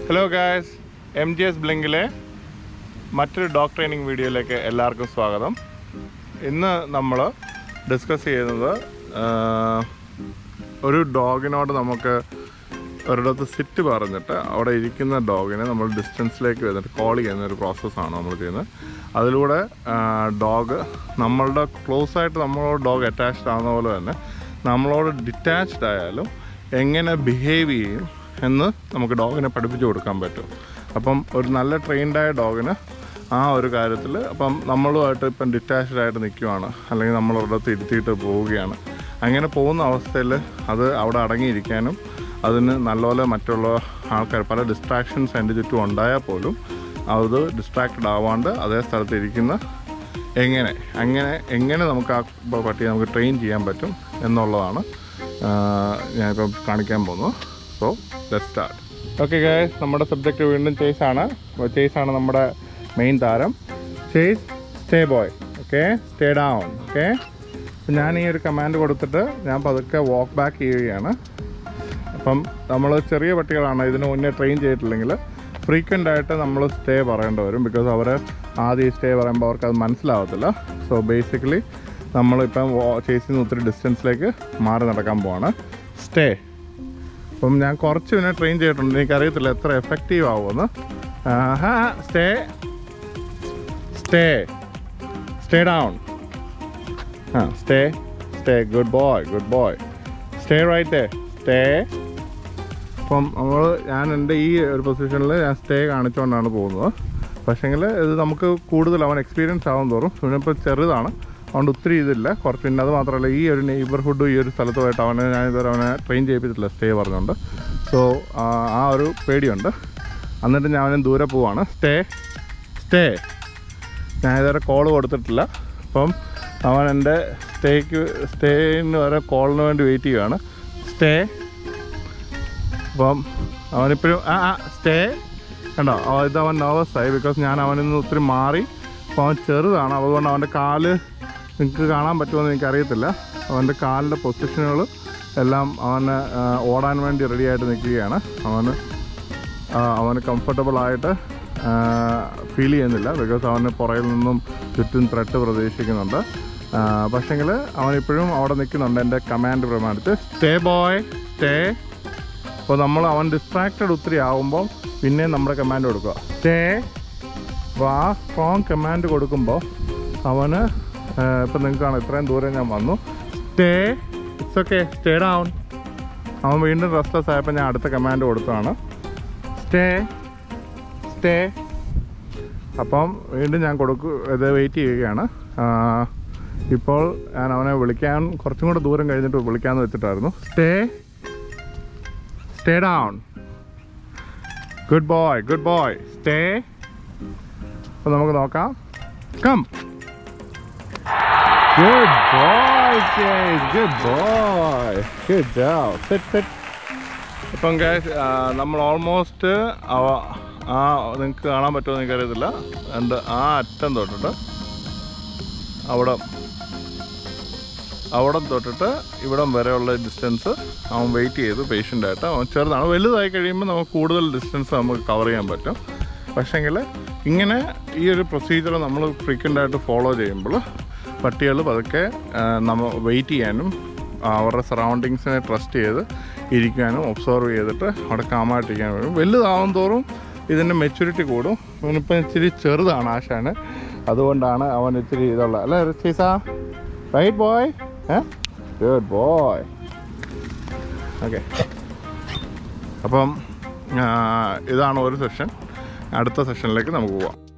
hello guys M G S ബ്ലിങ്കിലെ മറ്റൊരു dog training വീഡിയോയിലേക്ക് എല്ലാവർക്കും സ്വാഗതം ഇന്ന് നമ്മൾ ഡിസ്കസ് ചെയ്യുന്നത് ആ, ഒരു ഡോഗിനോട് നമുക്ക് ഒരിടത്ത് സിറ്റ് പറഞ്ഞിട്ട് അവിടെ ഇരിക്കുന്ന ഡോഗിനെ നമ്മൾ ഡിസ്റ്റൻസിലേക്ക് വന്നിട്ട് കോൾ ചെയ്യുന്ന ഒരു പ്രോസസ്സാണ് നമ്മൾ ചെയ്യുന്നത് അതിലൂടെ ഡോഗ് നമ്മളുടെ ക്ലോസ് ആയിട്ട് നമ്മളോട് ഡോഗ് അറ്റാച്ച്ഡ് ആവുന്ന പോലെ തന്നെ നമ്മളോട് ഡിറ്റാച്ച്ഡ് ആയാലും എങ്ങനെ ബിഹേവ് ചെയ്യും എന്ന് നമുക്ക് ഡോഗിനെ പഠിപ്പിച്ചു കൊടുക്കാൻ പറ്റും അപ്പം ഒരു നല്ല ട്രെയിൻഡായ ഡോഗിന് ആ ഒരു കാര്യത്തിൽ അപ്പം നമ്മളുമായിട്ട് ഇപ്പം ഡിറ്റാച്ച്ഡ് ആയിട്ട് നിൽക്കുവാണ് അല്ലെങ്കിൽ നമ്മൾ ഒരിടത്ത് ഇരുത്തിയിട്ട് പോവുകയാണ് അങ്ങനെ പോകുന്ന അവസ്ഥയിൽ അത് അവിടെ അടങ്ങിയിരിക്കാനും അതിന് നല്ലപോലെ മറ്റുള്ള ആൾക്കാർ പല ഡിസ്ട്രാക്ഷൻസ് അതിൻ്റെ ചുറ്റും ഉണ്ടായാൽ പോലും അത് ഡിസ്ട്രാക്റ്റഡ് ആവാണ്ട് അതേ സ്ഥലത്ത് ഇരിക്കുന്ന എങ്ങനെ അങ്ങനെ എങ്ങനെ നമുക്ക് ആ പട്ടിയെ നമുക്ക് ട്രെയിൻ ചെയ്യാൻ പറ്റും എന്നുള്ളതാണ് ഞാനിപ്പം കാണിക്കാൻ പോകുന്നത് so let start okay guys നമ്മുടെ സബ്ജക്റ്റ് വീണ്ടും ചേസ് ആണ് ചേസ് ആണ് നമ്മുടെ മെയിൻ താരം Chase stay boy okay stay down okay ഞാൻ ഈ ഒരു കമാൻഡ് കൊടുത്തിട്ട് ഞാൻ പതുക്കെ വാക്ക് ബാക്ക് ചെയ്യുകയാണ് അപ്പം നമ്മൾ ചെറിയ പട്ടികളാണ് ഇതിന് മുന്നേ ട്രെയിൻ ചെയ്തിട്ടില്ലെങ്കിൽ ഫ്രീക്വൻ്റ് ആയിട്ട് നമ്മൾ സ്റ്റേ പറയേണ്ടി വരും ബിക്കോസ് അവർ ആദ്യം സ്റ്റേ പറയുമ്പോൾ അവർക്ക് അത് മനസ്സിലാവത്തില്ല സോ ബേസിക്കലി നമ്മളിപ്പം ചേസിൽ നിന്ന് ഒത്തിരി ഡിസ്റ്റൻസിലേക്ക് മാറി നടക്കാൻ പോവാണ് സ്റ്റേ അപ്പം ഞാൻ കുറച്ച് പിന്നെ ട്രെയിൻ ചെയ്തിട്ടുണ്ട് എനിക്കറിയത്തില്ല എത്ര എഫക്റ്റീവ് ആവുമെന്ന് സ്റ്റേ സ്റ്റേ സ്റ്റേ ഡൗൺ ആ stay stay good boy good boy stay right stay അപ്പം നമ്മൾ ഞാൻ എൻ്റെ ഈ ഒരു പൊസിഷനിൽ ഞാൻ സ്റ്റേ കാണിച്ചുകൊണ്ടാണ് പോകുന്നത് പക്ഷേങ്കിൽ ഇത് നമുക്ക് കൂടുതൽ അവൻ എക്സ്പീരിയൻസ് ആവും തോറും ഇവനിപ്പോൾ ചെറുതാണ് അതുകൊണ്ട് ഒത്തിരി ഇതില്ല കുറച്ച് പിന്നെ അത് മാത്രമല്ല ഈ ഒരു നെയ്ബർഹുഡ് ഈ ഒരു സ്ഥലത്തുമായിട്ട് അവനെ ഞാൻ ഇതുവരെ അവനെ ട്രെയിൻ ചെയ്യിപ്പിച്ചിട്ടില്ല സ്റ്റേ പറഞ്ഞുകൊണ്ട് സോ ആ ഒരു പേടിയുണ്ട് എന്നിട്ട് ഞാൻ അവന് ദൂരെ പോവാണ് സ്റ്റേ സ്റ്റേ ഞാൻ ഇതുവരെ കോൾ കൊടുത്തിട്ടില്ല അപ്പം അവൻ എൻ്റെ സ്റ്റേക്ക് സ്റ്റേന് വരെ കോളിന് വേണ്ടി വെയിറ്റ് ചെയ്യുകയാണ് സ്റ്റേ അപ്പം അവനിപ്പോഴും ആ ആ സ്റ്റേ കണ്ടോ അവ- ഇത് അവൻ nervous ആയി ബിക്കോസ് ഞാൻ അവനിൽ നിന്ന് ഒത്തിരി മാറി അപ്പോൾ അവൻ ചെറുതാണ് അതുകൊണ്ട് അവൻ്റെ കാല് നിങ്ങൾക്ക് കാണാൻ പറ്റുമെന്ന് എനിക്കറിയത്തില്ല അവൻ്റെ കാലിൻ്റെ പൊസിഷനുകൾ എല്ലാം അവന് ആ, ഓടാൻ വേണ്ടി റെഡി ആയിട്ട് നിൽക്കുകയാണ് അവന് ആ, അവന് കംഫർട്ടബിൾ ആയിട്ട് ഫീൽ ചെയ്യുന്നില്ല ബിക്കോസ് അവന് പുറകിൽ നിന്നും ചുറ്റും ത്രെട്ട് പ്രതീക്ഷിക്കുന്നുണ്ട് പക്ഷേങ്കിൽ അവനിപ്പോഴും അവിടെ നിൽക്കുന്നുണ്ട് എൻ്റെ കമാൻഡ് പ്രമാണിച്ച് സ്റ്റേ ബോയ് സ്റ്റേ അപ്പോൾ നമ്മൾ അവൻ ഡിസ്ട്രാക്റ്റഡ് ഒത്തിരി ആകുമ്പോൾ പിന്നെ നമ്മുടെ കമാൻഡ് കൊടുക്കുക സ്റ്റേ അപ്പോൾ ആ സ്ട്രോങ് കമാൻഡ് കൊടുക്കുമ്പോൾ അവന് ഇപ്പം നിങ്ങൾക്ക് കാണാം ഇത്രയും ദൂരം ഞാൻ വന്നു stay it's okay stay down അവൻ വീണ്ടും റെസ്റ്റ്ലെസ് ആയപ്പോൾ ഞാൻ അടുത്ത കമാൻഡ് കൊടുത്തതാണ് സ്റ്റേ സ്റ്റേ അപ്പം വീണ്ടും ഞാൻ കൊടുക്കു ഇത് വെയിറ്റ് ചെയ്യുകയാണ് ആ, ഇപ്പോൾ ഞാൻ അവനെ വിളിക്കാൻ കുറച്ചും കൂടെ ദൂരം കഴിഞ്ഞിട്ട് വിളിക്കാമെന്ന് വെച്ചിട്ടായിരുന്നു stay stay down good boy good boy stay അപ്പോൾ നമുക്ക് നോക്കാം come good boy good boy good job sit sit ഇപ്പം ഗൈസ് നമ്മൾ ഓൾമോസ്റ്റ് അവ ആ നിങ്ങൾക്ക് കാണാൻ പറ്റുമോ എന്ന് എനിക്കറിയത്തില്ല എൻ്റെ ആ അറ്റം തൊട്ടിട്ട് അവിടെ അവിടെ തൊട്ടിട്ട് ഇവിടം വരെയുള്ള ഡിസ്റ്റൻസ് അവൻ വെയിറ്റ് ചെയ്തു പേഷ്യൻ്റായിട്ട് അവൻ ചെറുതാണ് വലുതായി കഴിയുമ്പോൾ നമുക്ക് കൂടുതൽ ഡിസ്റ്റൻസ് നമുക്ക് കവർ ചെയ്യാൻ പറ്റും പക്ഷേങ്കിൽ ഇങ്ങനെ ഈ ഒരു പ്രൊസീജിയർ നമ്മൾ ഫ്രീക്വൻ്റ് ആയിട്ട് ഫോളോ ചെയ്യുമ്പോൾ പട്ടികൾ പതുക്കെ ആ, നമ്മ വെയിറ്റ് ചെയ്യാനും അവരുടെ സറൗണ്ടിങ്സിനെ ട്രസ്റ്റ് ചെയ്ത് ഇരിക്കാനും ഒബ്സർവ് ചെയ്തിട്ട് അവിടെ കാമായിട്ടിരിക്കാനും വരും വലുതാവും തോറും ഇതിൻ്റെ മെച്യൂരിറ്റി കൂടും ഇവനിപ്പം ഇച്ചിരി ചെറുതാണ് ആശാന് അതുകൊണ്ടാണ് അവൻ ഇച്ചിരി ഇതുള്ള അല്ലേ ചീസ റൈറ്റ് ബോയ് ഏ ഗുഡ് ബോയ് ഓക്കെ അപ്പം ആ, ഇതാണ് ഒരു സെഷൻ അടുത്ത സെഷനിലേക്ക് നമുക്ക് പോവാം